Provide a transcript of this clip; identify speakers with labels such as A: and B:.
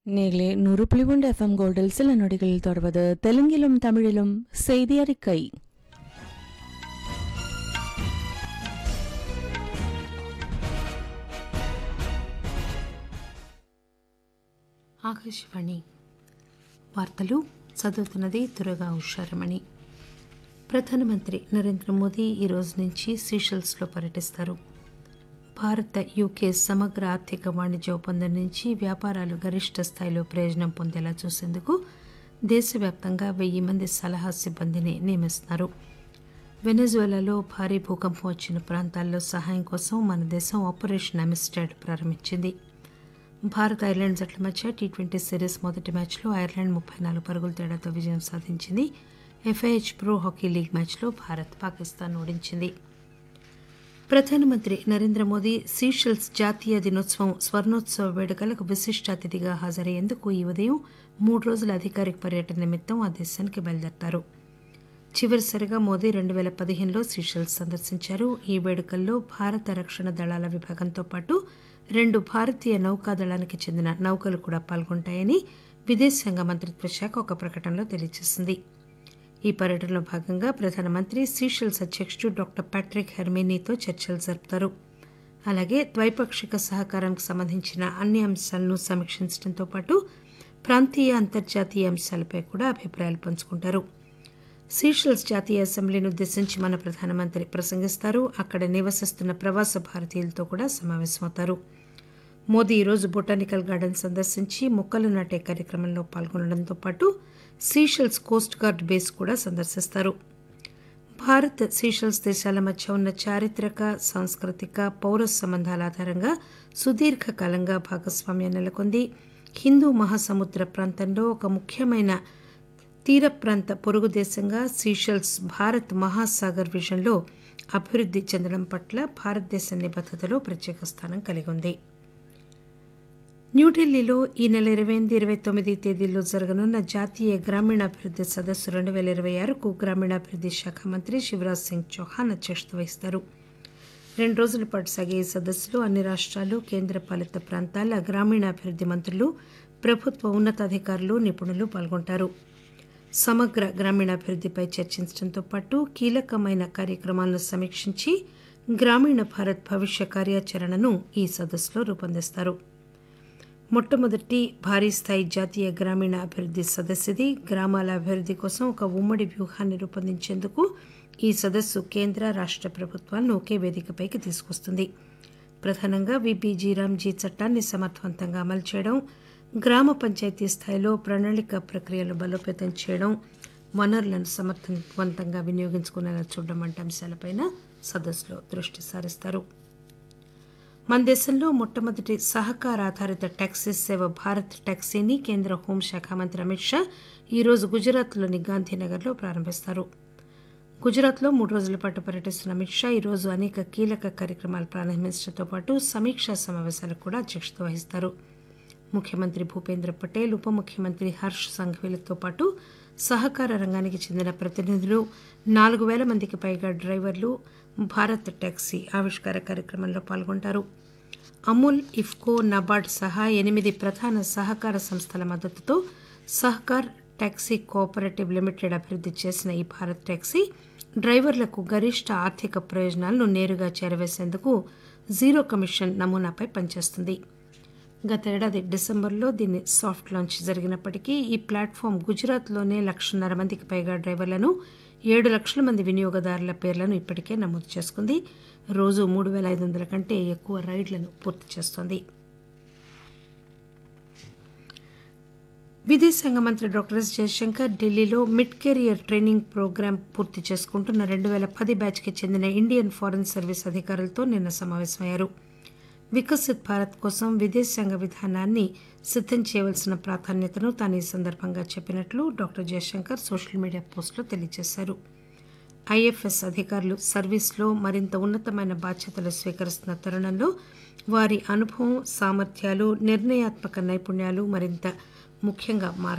A: நேர்களே நூறு புள்ளி ஒன்று எஃப்எம் கோல்டில் சில நொடிகளில் தொடர்வது தெலுங்கிலும் தமிழிலும் செய்தி அறிக்கை
B: ఆకాశవాణి వార్తలు చదువుతున్నది దురగా ఉషారమణి ప్రధానమంత్రి నరేంద్ర మోదీ ఈ రోజు నుంచి సీషెల్స్లో పర్యటిస్తారు భారత యూకే సమగ్ర ఆర్థిక వాణిజ్య ఒప్పందం నుంచి వ్యాపారాలు గరిష్ట స్థాయిలో ప్రయోజనం పొందేలా చూసేందుకు దేశవ్యాప్తంగా వెయ్యి మంది సలహా సిబ్బందిని నియమిస్తున్నారు వెనజువెలాలో భారీ భూకంపం వచ్చిన ప్రాంతాల్లో సహాయం కోసం మన దేశం ఆపరేషన్ అమిస్టాడ్ ప్రారంభించింది భారత్ ఐర్లాండ్ జట్ల మధ్య టీ ట్వంటీ సిరీస్ మొదటి మ్యాచ్లో ఐర్లాండ్ ముప్పై నాలుగు పరుగుల తేడాతో విజయం సాధించింది ఎఫ్ఐహెచ్ ప్రో హాకీ లీగ్ మ్యాచ్లో భారత్ పాకిస్తాన్ ఓడించింది ప్రధానమంత్రి నరేంద్ర మోదీ సీషెల్స్ జాతీయ దినోత్సవం స్వర్ణోత్సవ వేడుకలకు విశిష్ట అతిథిగా హాజరయ్యేందుకు ఈ ఉదయం మూడు రోజుల అధికారిక పర్యటన నిమిత్తం ఆ దేశానికి బయలుదేరతారు చివరిసారిగా మోదీ రెండు వేల పదిహేనులో సీషెల్స్ సందర్శించారు ఈ వేడుకల్లో భారత రక్షణ దళాల విభాగంతో పాటు రెండు భారతీయ నౌకాదళానికి చెందిన నౌకలు కూడా పాల్గొంటాయని విదేశాంగ మంత్రిత్వ శాఖ ఒక ప్రకటనలో తెలియజేసింది ఈ పర్యటనలో భాగంగా ప్రధానమంత్రి సీషెల్స్ అధ్యక్షుడు డాక్టర్ ప్యాట్రిక్ హెర్మీనీతో చర్చలు జరుపుతారు అలాగే ద్వైపాక్షిక సహకారానికి సంబంధించిన అన్ని అంశాలను సమీక్షించడంతో పాటు ప్రాంతీయ అంతర్జాతీయ అంశాలపై కూడా అభిప్రాయాలు పంచుకుంటారు సీషెల్స్ జాతీయ అసెంబ్లీని ఉద్దేశించి మన ప్రధానమంత్రి ప్రసంగిస్తారు అక్కడ నివసిస్తున్న ప్రవాస భారతీయులతో కూడా సమావేశమవుతారు మోదీ ఈరోజు బొటానికల్ గార్డెన్ సందర్శించి మొక్కలు నాటే కార్యక్రమంలో పాల్గొనడంతో పాటు సీషెల్స్ కోస్ట్ గార్డ్ బేస్ కూడా సందర్శిస్తారు భారత్ సీషెల్స్ దేశాల మధ్య ఉన్న చారిత్రక సాంస్కృతిక పౌర సంబంధాల ఆధారంగా సుదీర్ఘకాలంగా భాగస్వామ్యం నెలకొంది హిందూ మహాసముద్ర ప్రాంతంలో ఒక ముఖ్యమైన తీర ప్రాంత పొరుగు దేశంగా సీషెల్స్ భారత్ మహాసాగర్ విజన్లో అభివృద్ధి చెందడం పట్ల భారతదేశ నిబద్ధతలో ప్రత్యేక స్థానం కలిగి ఉంది న్యూఢిల్లీలో ఈ నెల ఇరవై ఎనిమిది ఇరవై తొమ్మిది తేదీల్లో జరగనున్న జాతీయ గ్రామీణాభివృద్ధి సదస్సు రెండు వేల ఇరవై ఆరుకు గ్రామీణాభివృద్ధి శాఖ మంత్రి శివరాజ్ సింగ్ చౌహాన్ అధ్యక్షత వహిస్తారు రెండు రోజుల పాటు సాగే ఈ సదస్సులో అన్ని రాష్ట్రాలు కేంద్రపాలిత ప్రాంతాల గ్రామీణాభివృద్ధి మంత్రులు ప్రభుత్వ ఉన్నతాధికారులు నిపుణులు పాల్గొంటారు సమగ్ర గ్రామీణాభివృద్ధిపై చర్చించడంతో పాటు కీలకమైన కార్యక్రమాలను సమీక్షించి గ్రామీణ భారత్ భవిష్య కార్యాచరణను ఈ సదస్సులో రూపొందిస్తారు మొట్టమొదటి భారీ స్థాయి జాతీయ గ్రామీణ అభివృద్ధి సదస్సుది గ్రామాల అభివృద్ధి కోసం ఒక ఉమ్మడి వ్యూహాన్ని రూపొందించేందుకు ఈ సదస్సు కేంద్ర రాష్ట్ర ప్రభుత్వాలను ఒకే వేదికపైకి తీసుకొస్తుంది ప్రధానంగా విబీజీ రామ్జీ చట్టాన్ని సమర్థవంతంగా అమలు చేయడం గ్రామ పంచాయతీ స్థాయిలో ప్రణాళిక ప్రక్రియలు బలోపేతం చేయడం వనరులను సమర్థవంతంగా వినియోగించుకునేలా చూడడం వంటి అంశాలపైన సదస్సులో దృష్టి సారిస్తారు మన దేశంలో మొట్టమొదటి సహకార ఆధారిత టాక్సీ సేవ భారత్ టాక్సీని కేంద్ర హోంశాఖ మంత్రి అమిత్ షా ఈరోజు గుజరాత్లోని గాంధీనగర్లో ప్రారంభిస్తారు గుజరాత్లో మూడు రోజుల పాటు పర్యటిస్తున్న అమిత్ షా ఈరోజు అనేక కీలక కార్యక్రమాలు ప్రారంభించడంతో పాటు సమీక్షా సమావేశాలకు కూడా అధ్యక్షత వహిస్తారు ముఖ్యమంత్రి భూపేంద్ర పటేల్ ఉప ముఖ్యమంత్రి హర్ష్ సంఘవీలతో పాటు సహకార రంగానికి చెందిన ప్రతినిధులు నాలుగు వేల మందికి పైగా డ్రైవర్లు భారత్ టాక్సీ ఆవిష్కార కార్యక్రమంలో పాల్గొంటారు అమూల్ ఇఫ్కో నబార్డ్ సహా ఎనిమిది ప్రధాన సహకార సంస్థల మద్దతుతో సహకార్ టాక్సీ కోఆపరేటివ్ లిమిటెడ్ అభివృద్ధి చేసిన ఈ భారత్ టాక్సీ డ్రైవర్లకు గరిష్ట ఆర్థిక ప్రయోజనాలను నేరుగా చేరవేసేందుకు జీరో కమిషన్ నమూనాపై పనిచేస్తుంది గత ఏడాది డిసెంబర్లో దీన్ని సాఫ్ట్ లాంచ్ జరిగినప్పటికీ ఈ ప్లాట్ఫామ్ గుజరాత్లోనే లక్షన్నర మందికి పైగా డ్రైవర్లను ఏడు లక్షల మంది వినియోగదారుల పేర్లను ఇప్పటికే నమోదు చేసుకుంది రోజు మూడు వేల ఐదు వందల కంటే ఎక్కువ రైడ్లను పూర్తి చేస్తోంది విదేశాంగ మంత్రి డాక్టర్ ఎస్ జయశంకర్ ఢిల్లీలో మిడ్ కెరియర్ ట్రైనింగ్ ప్రోగ్రాం పూర్తి చేసుకుంటున్న రెండు వేల పది బ్యాచ్కి చెందిన ఇండియన్ ఫారెన్ సర్వీస్ అధికారులతో నిన్న సమావేశమయ్యారు వికసిత్ భారత్ కోసం విదేశాంగ విధానాన్ని సిద్ధం చేయవలసిన ప్రాధాన్యతను తాను ఈ సందర్భంగా చెప్పినట్లు డాక్టర్ జయశంకర్ సోషల్ మీడియా పోస్టులో తెలియజేశారు ఐఎఫ్ఎస్ అధికారులు సర్వీస్లో మరింత ఉన్నతమైన బాధ్యతలు స్వీకరిస్తున్న తరుణంలో వారి అనుభవం సామర్థ్యాలు నిర్ణయాత్మక నైపుణ్యాలు మరింత ముఖ్యంగా మార